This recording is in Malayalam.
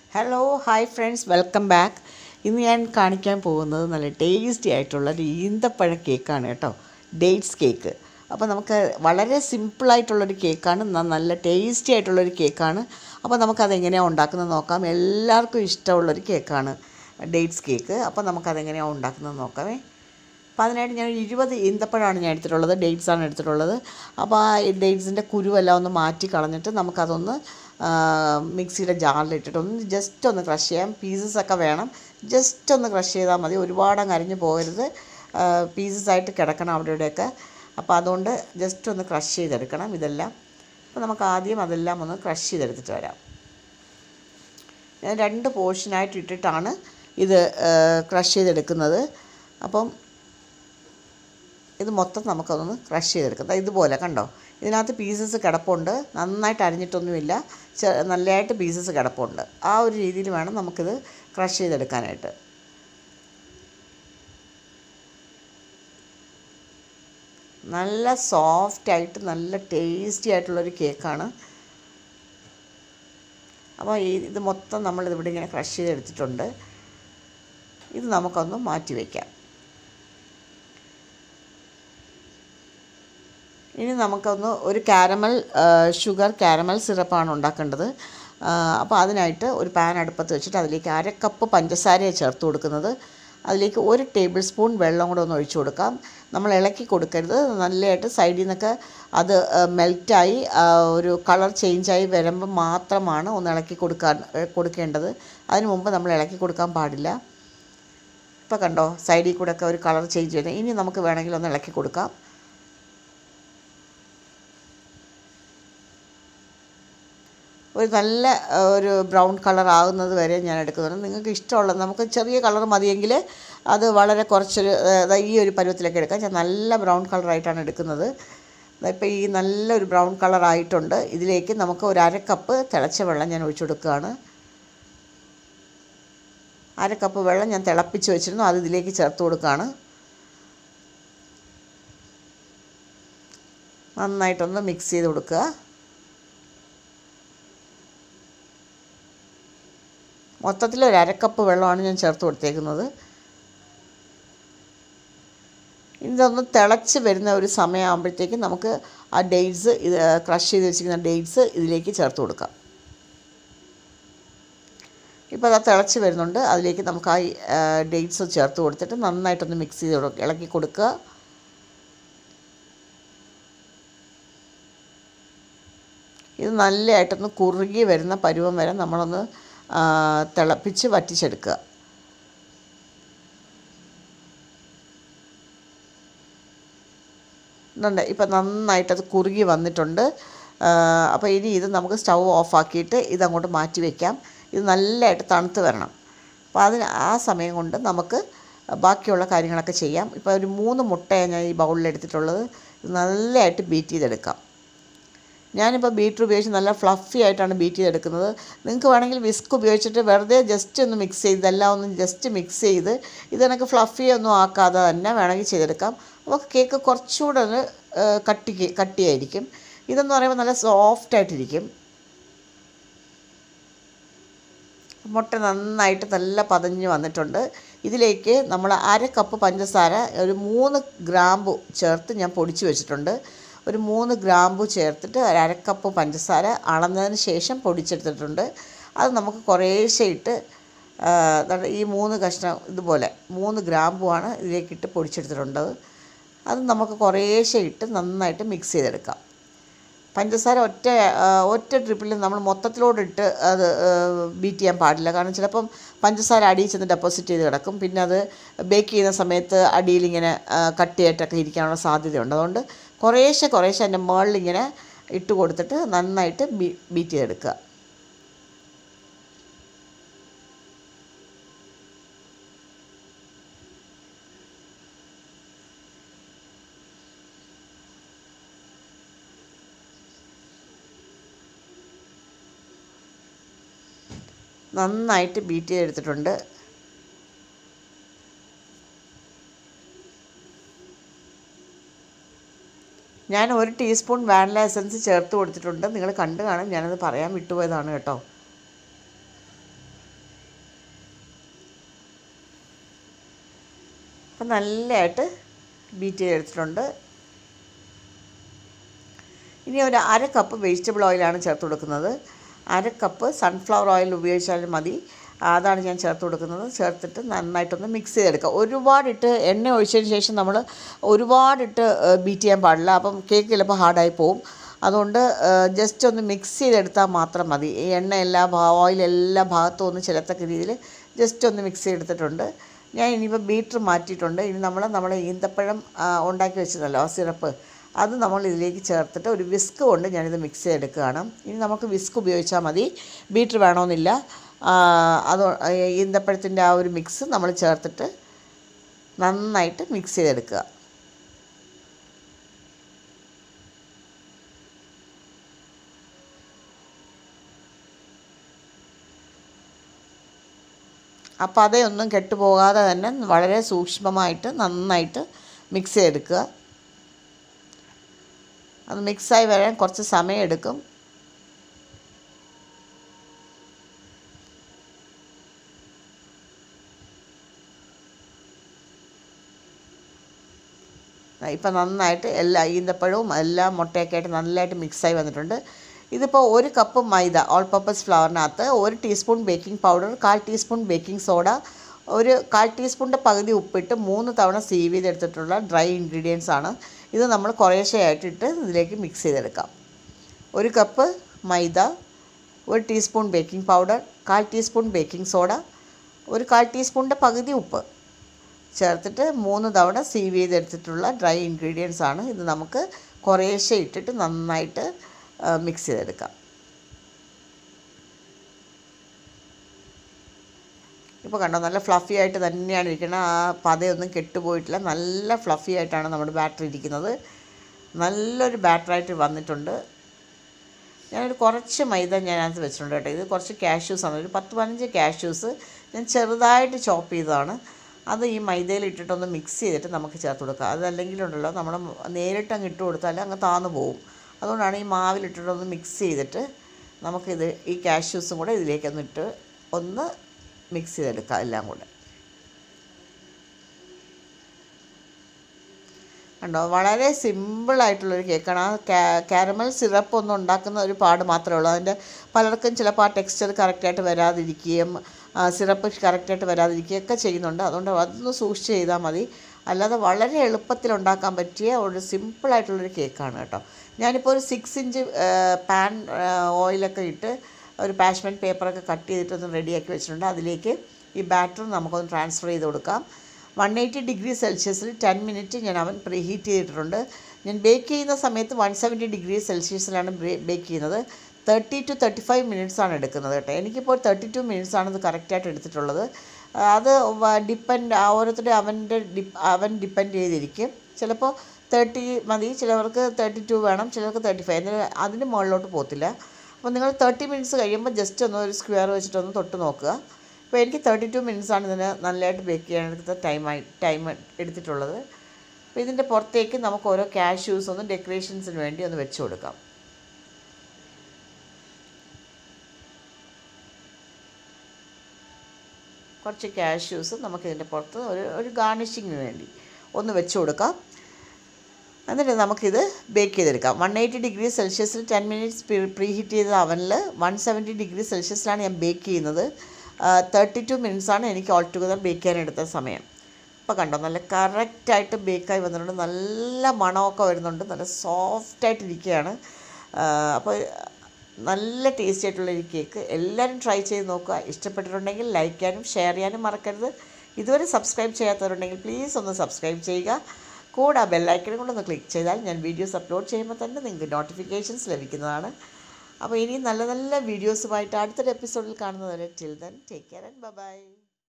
hello hi friends welcome back ഇന്ന് ഞാൻ കാണിക്കാൻ പോകുന്നത് നല്ല ടേസ്റ്റി ആയിട്ടുള്ള ഒരു ഈന്തപ്പഴ കേക്കാണ് കേട്ടോ ഡേറ്റ്സ് കേക്ക് അപ്പോൾ നമുക്ക് വളരെ സിമ്പിളായിട്ടുള്ളൊരു കേക്കാണ് ന- നല്ല ടേസ്റ്റി ആയിട്ടുള്ളൊരു കേക്കാണ് അപ്പോൾ നമുക്കതെങ്ങനെയാണ് ഉണ്ടാക്കുന്നത് നോക്കാം എല്ലാവർക്കും ഇഷ്ടമുള്ളൊരു കേക്കാണ് ഡേറ്റ്സ് കേക്ക് അപ്പോൾ നമുക്കതെങ്ങനെയാണ് ഉണ്ടാക്കുന്നത് നോക്കാമേ അപ്പോൾ അതിനായിട്ട് ഞാൻ ഇരുപത് ഈന്തപ്പഴമാണ് ഞാൻ എടുത്തിട്ടുള്ളത് ഡേറ്റ്സ് ആണ് എടുത്തിട്ടുള്ളത് അപ്പോൾ ആ ഡേറ്റ്സിൻ്റെ കുരുവെല്ലാം ഒന്ന് മാറ്റി കളഞ്ഞിട്ട് നമുക്കതൊന്ന് ആ, മിക്സിയുടെ ജാറിലിട്ടിട്ട് ഒന്ന് ജസ്റ്റ് ഒന്ന് ക്രഷ് ചെയ്യാം പീസസ് ഒക്കെ വേണം ജസ്റ്റ് ഒന്ന് ക്രഷ് ചെയ്താൽ മതി ഒരുപാട് അങ്ങ് അരിഞ്ഞു പോകരുത് പീസസ് ആയിട്ട് കിടക്കണം അവിടെ ഇവിടെയൊക്കെ അപ്പോൾ അതുകൊണ്ട് ജസ്റ്റ് ഒന്ന് ക്രഷ് ചെയ്തെടുക്കണം ഇതെല്ലാം അപ്പോൾ നമുക്ക് ആദ്യം അതെല്ലാം ഒന്ന് ക്രഷ് ചെയ്തെടുത്തിട്ട് വരാം ഞാൻ രണ്ട് പോർഷനായിട്ട് ഇട്ടിട്ടാണ് ഇത് ക്രഷ് ചെയ്തെടുക്കുന്നത് അപ്പം ഇത് മൊത്തം നമുക്കതൊന്ന് ക്രഷ് ചെയ്തെടുക്കാം ദാ ഇതുപോലെ കണ്ടോ ഇതിനകത്ത് പീസസ് കിടപ്പുണ്ട് നന്നായിട്ട് അരിഞ്ഞിട്ടൊന്നുമില്ല ചെ- നല്ലതായിട്ട് പീസസ് കിടപ്പുണ്ട് ആ ഒരു രീതിയിൽ വേണം നമുക്കിത് ക്രഷ് ചെയ്തെടുക്കാനായിട്ട് നല്ല സോഫ്റ്റ് ആയിട്ട് നല്ല ടേസ്റ്റി ആയിട്ടുള്ളൊരു കേക്കാണ് അപ്പോൾ ഈ ഇത് മൊത്തം നമ്മളിതിവിടെ ഇങ്ങനെ ക്രഷ് ചെയ്തെടുത്തിട്ടുണ്ട് ഇത് നമുക്കൊന്ന് മാറ്റി വയ്ക്കാം ഇനി നമുക്കൊന്ന് ഒരു കാരമൽ ഷുഗർ കാരമൽ സിറപ്പാണ് ഉണ്ടാക്കേണ്ടത് അപ്പോൾ അതിനായിട്ട് ഒരു പാൻ അടുപ്പത്ത് വെച്ചിട്ട് അതിലേക്ക് അര കപ്പ് പഞ്ചസാരയാണ് ചേർത്ത് കൊടുക്കുന്നത് അതിലേക്ക് ഒരു ടേബിൾ സ്പൂൺ വെള്ളം കൂടെ ഒന്ന് ഒഴിച്ചു കൊടുക്കാം നമ്മൾ ഇളക്കി കൊടുക്കരുത് നല്ലതായിട്ട് സൈഡിൽ നിന്നൊക്കെ അത് മെൽറ്റായി ഒരു കളർ ചേഞ്ചായി വരുമ്പോൾ മാത്രമാണ് ഒന്ന് ഇളക്കി കൊടുക്കാൻ കൊടുക്കേണ്ടത് അതിന് മുമ്പ് നമ്മൾ ഇളക്കി കൊടുക്കാൻ പാടില്ല ഇപ്പോൾ കണ്ടോ സൈഡിൽ കൂടെ ഒക്കെ ഒരു കളർ ചേഞ്ച് വരുന്നത് ഇനി നമുക്ക് വേണമെങ്കിൽ ഒന്ന് ഇളക്കി കൊടുക്കാം ഒരു നല്ല ആ, ഒരു ബ്രൗൺ കളർ ആകുന്നത് വരെ ഞാൻ എടുക്കുന്നുണ്ട് നിങ്ങൾക്ക് ഇഷ്ടമുള്ള നമുക്ക് ചെറിയ കളർ മതിയെങ്കിൽ അത് വളരെ കുറച്ചൊരു ആ, ദാ ഈ ഒരു പരുവത്തിലൊക്കെ എടുക്കാം ഞാൻ നല്ല ബ്രൗൺ കളറായിട്ടാണ് എടുക്കുന്നത് ഇപ്പോൾ ഈ നല്ലൊരു ബ്രൗൺ കളർ ആയിട്ടുണ്ട് ഇതിലേക്ക് നമുക്ക് ഒരു അര കപ്പ് തിളച്ച വെള്ളം ഞാൻ ഒഴിച്ചു കൊടുക്കുകയാണ് അര കപ്പ് വെള്ളം ഞാൻ തിളപ്പിച്ച് വെച്ചിരുന്നു അത് ഇതിലേക്ക് ചേർത്ത് കൊടുക്കുകയാണ് നന്നായിട്ടൊന്ന് മിക്സ് ചെയ്ത് കൊടുക്കുക മൊത്തത്തിൽ ഒരു അരക്കപ്പ് വെള്ളമാണ് ഞാൻ ചേർത്ത് കൊടുത്തേക്കുന്നത് ഇതൊന്ന് തിളച്ച് വരുന്ന ഒരു സമയമാകുമ്പോഴത്തേക്കും നമുക്ക് ആ ഡേറ്റ്സ് ഇത് ക്രഷ് ചെയ്ത് വെച്ചിരിക്കുന്ന ഡേറ്റ്സ് ഇതിലേക്ക് ചേർത്ത് കൊടുക്കാം ഇപ്പോൾ അത് തിളച്ച് വരുന്നുണ്ട് അതിലേക്ക് നമുക്ക് ആ ഡേറ്റ്സ് ചേർത്ത് കൊടുത്തിട്ട് നന്നായിട്ടൊന്ന് മിക്സ് ചെയ്ത് കൊടുക്കുക ഇളക്കി കൊടുക്കുക ഇത് നല്ലതായിട്ടൊന്ന് കുറുകി വരുന്ന പരുവം വരെ നമ്മളൊന്ന് ആ, തിളപ്പിച്ച് വറ്റിച്ചെടുക്കുക ഇതുണ്ട് ഇപ്പം നന്നായിട്ടത് കുറുകി വന്നിട്ടുണ്ട് അപ്പോൾ ഇനി ഇത് നമുക്ക് സ്റ്റൗ ഓഫാക്കിയിട്ട് ഇതങ്ങോട്ട് മാറ്റി വയ്ക്കാം ഇത് നല്ലതായിട്ട് തണുത്ത് വരണം അപ്പോൾ അതിന് ആ സമയം കൊണ്ട് നമുക്ക് ബാക്കിയുള്ള കാര്യങ്ങളൊക്കെ ചെയ്യാം ഇപ്പോൾ ഒരു മൂന്ന് മുട്ടയാണ് ഞാൻ ഈ ബൗളിൽ എടുത്തിട്ടുള്ളത് ഇത് നല്ലതായിട്ട് ബീറ്റ് ചെയ്തെടുക്കാം ഞാനിപ്പോൾ ബീറ്റർ ഉപയോഗിച്ച് നല്ല ഫ്ലഫി ആയിട്ടാണ് ബീറ്റ് ചെയ്തെടുക്കുന്നത് നിങ്ങൾക്ക് വേണമെങ്കിൽ വിസ്ക് ഉപയോഗിച്ചിട്ട് വെറുതെ ജസ്റ്റ് ഒന്ന് മിക്സ് ചെയ്ത് എല്ലാം ഒന്ന് ജസ്റ്റ് മിക്സ് ചെയ്ത് ഇത് എനിക്ക് ഫ്ലഫി ഒന്നും ആക്കാതെ തന്നെ വേണമെങ്കിൽ ചെയ്തെടുക്കാം അപ്പോൾ കേക്ക് കുറച്ചുകൂടെ ഒന്ന് ആ, കട്ടി കട്ടിയായിരിക്കും ഇതെന്ന് പറയുമ്പോൾ നല്ല സോഫ്റ്റ് ആയിട്ടിരിക്കും മുട്ട നന്നായിട്ട് നല്ല പതഞ്ഞ് വന്നിട്ടുണ്ട് ഇതിലേക്ക് നമ്മൾ അര കപ്പ് പഞ്ചസാര ഒരു മൂന്ന് ഗ്രാമ്പു ചേർത്ത് ഞാൻ പൊടിച്ച് വെച്ചിട്ടുണ്ട് ഒരു മൂന്ന് ഗ്രാമ്പു ചേർത്തിട്ട് ഒരു അര കപ്പ് പഞ്ചസാര അളന്നതിന് ശേഷം പൊടിച്ചെടുത്തിട്ടുണ്ട് അത് നമുക്ക് കുറേശ്ശെ ഇട്ട് ആ, ദാ ഈ മൂന്ന് കഷ്ണം ഇതുപോലെ മൂന്ന് ഗ്രാമ്പുമാണ് ഇതിലേക്കിട്ട് പൊടിച്ചെടുത്തിട്ടുള്ളത് അത് നമുക്ക് കുറേശ്ശെ ഇട്ട് നന്നായിട്ട് മിക്സ് ചെയ്തെടുക്കാം പഞ്ചസാര ഒറ്റ ആ, ഒറ്റ ട്രിപ്പിൽ നമ്മൾ മൊത്തത്തിലോട്ട് ഇട്ട് അത് ബീറ്റ് ചെയ്യാൻ പാടില്ല കാരണം ചിലപ്പം പഞ്ചസാര അടിയിൽ ചെന്ന് ഡെപ്പോസിറ്റ് ചെയ്ത് കിടക്കും പിന്നെ അത് ബേക്ക് ചെയ്യുന്ന സമയത്ത് അടിയിൽ ഇങ്ങനെ ആ, കട്ടിയായിട്ടൊക്കെ ഇരിക്കാനുള്ള സാധ്യതയുണ്ട് അതുകൊണ്ട് കുറേശ്ശെ കുറേശ്ശെ അതിൻ്റെ മുകളിൽ ഇങ്ങനെ ഇട്ട് കൊടുത്തിട്ട് നന്നായിട്ട് ബീ ബീറ്റ് ചെയ്തെടുക്കുക നന്നായിട്ട് ബീറ്റ് ചെയ്തെടുത്തിട്ടുണ്ട് ഞാൻ ഒരു ടീസ്പൂൺ വാനില എസൻസ് ചേർത്ത് കൊടുത്തിട്ടുണ്ട് നിങ്ങൾ കണ്ടു കാണും ഞാനത് പറയാൻ വിട്ടുപോയതാണ് കേട്ടോ അപ്പം നല്ലതായിട്ട് ബീറ്റ് ചെയ്തെടുത്തിട്ടുണ്ട് ഇനി ഒരു അര കപ്പ് വെജിറ്റബിൾ ഓയിലാണ് ചേർത്ത് കൊടുക്കുന്നത് അര കപ്പ് സൺഫ്ലവർ ഓയിൽ ഉപയോഗിച്ചാലും മതി അതാണ് ഞാൻ ചേർത്ത് കൊടുക്കുന്നത് ചേർത്തിട്ട് നന്നായിട്ടൊന്ന് മിക്സ് ചെയ്തെടുക്കുക ഒരുപാടിട്ട് എണ്ണ ഒഴിച്ചതിന് ശേഷം നമ്മൾ ഒരുപാടിട്ട് ബീറ്റ് ചെയ്യാൻ പാടില്ല അപ്പം കേക്ക് ചിലപ്പോൾ ഹാർഡായി പോവും അതുകൊണ്ട് ജസ്റ്റ് ഒന്ന് മിക്സ് ചെയ്തെടുത്താൽ മാത്രം മതി ഈ എണ്ണ എല്ലാ ഓയിൽ എല്ലാ ഭാഗത്തും ഒന്ന് ചിലത്തക്ക രീതിയിൽ ജസ്റ്റ് ഒന്ന് മിക്സ് ചെയ്തെടുത്തിട്ടുണ്ട് ഞാൻ ഇനിയിപ്പോൾ ബീറ്റർ മാറ്റിയിട്ടുണ്ട് ഇനി നമ്മൾ നമ്മൾ ഈന്തപ്പഴം ആ, ഉണ്ടാക്കി വെച്ചതല്ലോ ആ സിറപ്പ് അത് നമ്മൾ ഇതിലേക്ക് ചേർത്തിട്ട് ഒരു വിസ്ക് കൊണ്ട് ഞാനിത് മിക്സ് ചെയ്തെടുക്കുകയാണ് ഇനി നമുക്ക് വിസ്ക് ഉപയോഗിച്ചാൽ മതി ബീറ്റർ വേണമെന്നില്ല ആ, അത് ഈന്തപ്പഴത്തിൻ്റെ ആ ഒരു മിക്സ് നമ്മൾ ചേർത്തിട്ട് നന്നായിട്ട് മിക്സ് ചെയ്തെടുക്കുക അപ്പോൾ അതേയൊന്നും കെട്ടുപോകാതെ തന്നെ വളരെ സൂക്ഷ്മമായിട്ട് നന്നായിട്ട് മിക്സ് ചെയ്തെടുക്കുക അത് മിക്സായി വരാൻ കുറച്ച് സമയം എടുക്കും ഇപ്പം നന്നായിട്ട് എല്ലാ ഈന്തപ്പഴവും എല്ലാം മുട്ടയൊക്കെ ആയിട്ട് നല്ലതായിട്ട് മിക്സായി വന്നിട്ടുണ്ട് ഇതിപ്പോൾ ഒരു കപ്പ് മൈദ ഓൾ പർപ്പസ് ഫ്ലവറിനകത്ത് ഒരു ടീസ്പൂൺ ബേക്കിംഗ് പൗഡർ കാൽ ടീസ്പൂൺ ബേക്കിംഗ് സോഡ ഒരു കാൽ ടീസ്പൂണിൻ്റെ പകുതി ഉപ്പിട്ട് മൂന്ന് തവണ സീവ് ചെയ്തെടുത്തിട്ടുള്ള ഡ്രൈ ഇൻഗ്രീഡിയൻസ് ആണ് ഇത് നമ്മൾ കുറേശ്ശെയായിട്ടിട്ട് ഇതിലേക്ക് മിക്സ് ചെയ്തെടുക്കാം ഒരു കപ്പ് മൈദ ഒരു ടീസ്പൂൺ ബേക്കിംഗ് പൗഡർ കാൽ ടീസ്പൂൺ ബേക്കിംഗ് സോഡ ഒരു കാൽ ടീസ്പൂണിൻ്റെ പകുതി ഉപ്പ് ചേർത്തിട്ട് മൂന്ന് തവണ സീവ് ചെയ്തെടുത്തിട്ടുള്ള ഡ്രൈ ഇൻഗ്രീഡിയൻസ് ആണ് ഇത് നമുക്ക് കുറേശ്ശെ ഇട്ടിട്ട് നന്നായിട്ട് മിക്സ് ചെയ്തെടുക്കാം ഇപ്പോൾ കണ്ടോ നല്ല ഫ്ലഫി ആയിട്ട് തന്നെയാണ് ഇരിക്കുന്നത് ആ പതയൊന്നും കെട്ടുപോയിട്ടില്ല നല്ല ഫ്ലഫി ആയിട്ടാണ് നമ്മുടെ ബാറ്റർ ഇരിക്കുന്നത് നല്ലൊരു ബാറ്ററായിട്ട് വന്നിട്ടുണ്ട് ഞാനൊരു കുറച്ച് മൈദ ഞാനകത്ത് വെച്ചിട്ടുണ്ട് കേട്ടോ ഇത് കുറച്ച് കാഷ്യൂസ് ആണ് ഒരു പത്ത് പതിനഞ്ച് കാഷ്യൂസ് ഞാൻ ചെറുതായിട്ട് ചോപ്പ് ചെയ്തതാണ് അത് ഈ മൈദയിൽ ഇട്ടിട്ടൊന്ന് മിക്സ് ചെയ്തിട്ട് നമുക്ക് ചേർത്ത് കൊടുക്കുക അതല്ലെങ്കിലുണ്ടല്ലോ നമ്മൾ നേരിട്ട് അങ്ങ് ഇട്ട് കൊടുത്താൽ അങ്ങ് താന്നു പോകും അതുകൊണ്ടാണ് ഈ മാവിലിട്ടിട്ടൊന്ന് മിക്സ് ചെയ്തിട്ട് നമുക്കിത് ഈ കാഷ്യൂസും കൂടെ ഇതിലേക്കൊന്ന് ഇട്ട് ഒന്ന് മിക്സ് ചെയ്തെടുക്കുക എല്ലാം കൂടെ കണ്ടോ വളരെ സിമ്പിളായിട്ടുള്ളൊരു കേക്കാണ് ആ കാരമൽ സിറപ്പ് ഒന്നും ഉണ്ടാക്കുന്ന ഒരു പാട് മാത്രമേ ഉള്ളൂ അതിൻ്റെ പലർക്കും ചിലപ്പോൾ ആ ടെക്സ്ചർ കറക്റ്റായിട്ട് വരാതിരിക്കുകയും സിറപ്പ് കറക്റ്റായിട്ട് വരാതിരിക്കുകയും ഒക്കെ ചെയ്യുന്നുണ്ട് അതുകൊണ്ട് അതൊന്ന് സൂക്ഷിച്ച് ചെയ്താൽ മതി അല്ലാതെ വളരെ എളുപ്പത്തിൽ ഉണ്ടാക്കാൻ പറ്റിയ ഒരു സിമ്പിളായിട്ടുള്ളൊരു കേക്കാണ് കേട്ടോ ഞാനിപ്പോൾ ഒരു സിക്സ് ഇഞ്ച് പാൻ ഓയിലൊക്കെ ഇട്ട് ഒരു പാഷ്മെൻറ്റ് പേപ്പറൊക്കെ കട്ട് ചെയ്തിട്ടൊന്ന് റെഡിയാക്കി വെച്ചിട്ടുണ്ട് അതിലേക്ക് ഈ ബാറ്റർ നമുക്കൊന്ന് ട്രാൻസ്ഫർ ചെയ്ത് കൊടുക്കാം വൺ എയ്റ്റി ഡിഗ്രി സെൽഷ്യസിൽ ടെൻ മിനിറ്റ് ഞാൻ അവൻ പ്രീ ഹീറ്റ് ചെയ്തിട്ടുണ്ട് ഞാൻ ബേക്ക് ചെയ്യുന്ന സമയത്ത് വൺ സെവൻറ്റി ഡിഗ്രി സെൽഷ്യസിലാണ് ബേക്ക് ചെയ്യുന്നത് തേർട്ടി ടു തേർട്ടി ഫൈവ് മിനിറ്റ്സാണ് എടുക്കുന്നത് കേട്ടോ എനിക്കിപ്പോൾ തേർട്ടി ടു മിനിറ്റ്സാണ് ഇത് കറക്റ്റായിട്ട് എടുത്തിട്ടുള്ളത് ആ, അത് ഡിപ്പെൻഡ് ഓരോരുത്തരുടെ അവൻ്റെ ഡിപ്പ് അവൻ ഡിപ്പെൻഡ് ചെയ്തിരിക്കും ചിലപ്പോൾ തേർട്ടി മതി ചിലവർക്ക് തേർട്ടി ടു വേണം ചിലർക്ക് തേർട്ടി ഫൈവ് എന്നാൽ അതിന് മുകളിലോട്ട് പോകത്തില്ല അപ്പോൾ നിങ്ങൾ തേർട്ടി മിനിറ്റ്സ് കഴിയുമ്പോൾ ജസ്റ്റ് ഒന്ന് ഒരു സ്ക്വയർ വെച്ചിട്ടൊന്ന് തൊട്ട് നോക്കുക അപ്പോൾ എനിക്ക് തേർട്ടി ടു ആണ് ഇതിന് നല്ലതായിട്ട് ബേക്ക് ചെയ്യാനെടുത്ത ടൈമായി ടൈം എടുത്തിട്ടുള്ളത് അപ്പോൾ ഇതിൻ്റെ പുറത്തേക്ക് നമുക്ക് ഓരോ കാഷ്യൂസ് ഒന്ന് ഡെക്കറേഷൻസിന് വേണ്ടി ഒന്ന് വെച്ച് കൊടുക്കാം കുറച്ച് കാഷ്യൂസ് നമുക്ക് ഇതിൻ്റെ പുറത്ത് ഒരു ഒരു ഗാർണിഷിങ്ങിന് വേണ്ടി ഒന്ന് വെച്ച് കൊടുക്കാം എന്നിട്ട് നമുക്കിത് ബേക്ക് ചെയ്തെടുക്കാം വൺ എയ്റ്റി ഡിഗ്രി സെൽഷ്യസിൽ ടെൻ മിനിറ്റ്സ് പ്രീ ഹീറ്റ് ചെയ്ത അവനിൽ വൺ സെവൻറ്റി ഡിഗ്രി സെൽഷ്യസിലാണ് ഞാൻ ബേക്ക് ചെയ്യുന്നത് തേർട്ടി ടു ആണ് എനിക്ക് ഓൾ ടുഗദർ ബേക്ക് ചെയ്യാൻ എടുത്ത സമയം ഇപ്പോൾ കണ്ടോ നല്ല കറക്റ്റായിട്ട് ബേക്കായി വന്നിട്ടുണ്ട് നല്ല മണമൊക്കെ വരുന്നുണ്ട് നല്ല സോഫ്റ്റായിട്ട് ഇരിക്കുകയാണ് അപ്പോൾ നല്ല ടേസ്റ്റി ആയിട്ടുള്ള ഈ കേക്ക് എല്ലാവരും ട്രൈ ചെയ്ത് നോക്കുക ഇഷ്ടപ്പെട്ടിട്ടുണ്ടെങ്കിൽ ലൈക്ക് ചെയ്യാനും ഷെയർ ചെയ്യാനും മറക്കരുത് ഇതുവരെ സബ്സ്ക്രൈബ് ചെയ്യാത്തവരുണ്ടെങ്കിൽ പ്ലീസ് ഒന്ന് സബ്സ്ക്രൈബ് ചെയ്യുക കൂടെ ആ ബെല്ലൈക്കനും കൂടെ ഒന്ന് ക്ലിക്ക് ചെയ്താൽ ഞാൻ വീഡിയോസ് അപ്ലോഡ് ചെയ്യുമ്പോൾ തന്നെ നിങ്ങൾക്ക് നോട്ടിഫിക്കേഷൻസ് ലഭിക്കുന്നതാണ് അപ്പോൾ ഇനി നല്ല നല്ല വീഡിയോസുമായിട്ട് അടുത്തൊരു എപ്പിസോഡിൽ കാണുന്നതുവരെ till then take care and by